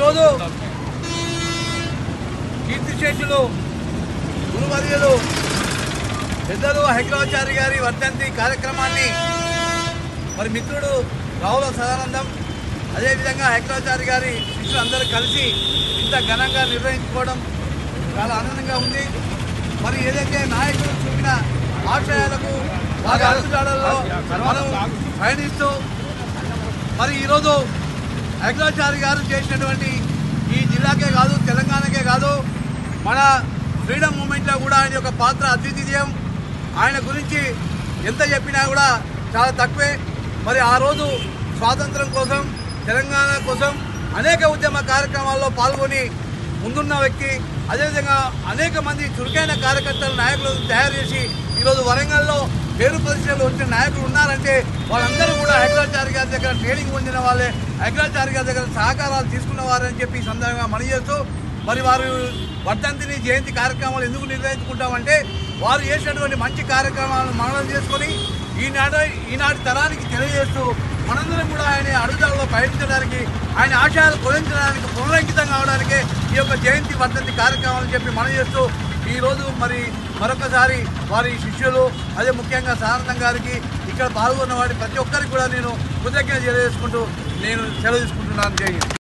ఈరోజు కీర్తిశేషులు గురువర్యులు పెద్దలు హైదరాబాచారి గారి వర్ధంతి కార్యక్రమాన్ని మరి మిత్రుడు రావుల సదానందం అదేవిధంగా హైదరాబాచారి గారి శిష్యులు అందరూ కలిసి ఇంత ఘనంగా నిర్వహించుకోవడం చాలా ఆనందంగా ఉంది మరి ఏదైతే నాయకులు చూపిన ఆశయాలకు వారి అడుగుజాడల్లో మనం పయనిస్తూ మరి ఈరోజు అగ్రాచారి గారు చేసినటువంటి ఈ జిల్లాకే కాదు తెలంగాణకే కాదు మన ఫ్రీడమ్ మూమెంట్లో కూడా ఆయన యొక్క పాత్ర అద్వితీయం ఆయన గురించి ఎంత చెప్పినా కూడా చాలా తక్కువే మరి ఆ రోజు స్వాతంత్రం కోసం తెలంగాణ కోసం అనేక ఉద్యమ కార్యక్రమాల్లో పాల్గొని ముందున్న వ్యక్తి అదేవిధంగా అనేక మంది చురుకైన కార్యకర్తలు నాయకులను తయారు చేసి ఈరోజు వరంగల్లో పేరు ప్రతిష్టలు వచ్చిన నాయకులు ఉన్నారంటే వాళ్ళందరూ కూడా అగ్రాచారి గారి దగ్గర ట్రైనింగ్ పొందిన వాళ్ళే అగ్రాచారి గారి దగ్గర సహకారాలు తీసుకున్న వారని చెప్పి ఈ సందర్భంగా మనవి చేస్తూ మరి వారు వర్ధంతిని జయంతి కార్యక్రమాలు ఎందుకు నిర్వహించుకుంటామంటే వారు చేసినటువంటి మంచి కార్యక్రమాలను మననం చేసుకొని ఈనాడు ఈనాటి తరానికి తెలియజేస్తూ మనందరం కూడా ఆయన అడుగుదలలో పయనించడానికి ఆయన ఆశయాలు కొలించడానికి పునరంకితం కావడానికే ఈ యొక్క జయంతి వర్ధంతి కార్యక్రమాలని చెప్పి మనం చేస్తూ ఈరోజు మరి మరొకసారి వారి శిష్యులు అదే ముఖ్యంగా సారథం గారికి ఇక్కడ పాల్గొన్న వారి ప్రతి ఒక్కరికి కూడా నేను కృతజ్ఞత తెలియజేసుకుంటూ నేను సెలవు తీసుకుంటున్నాను జై హింద్.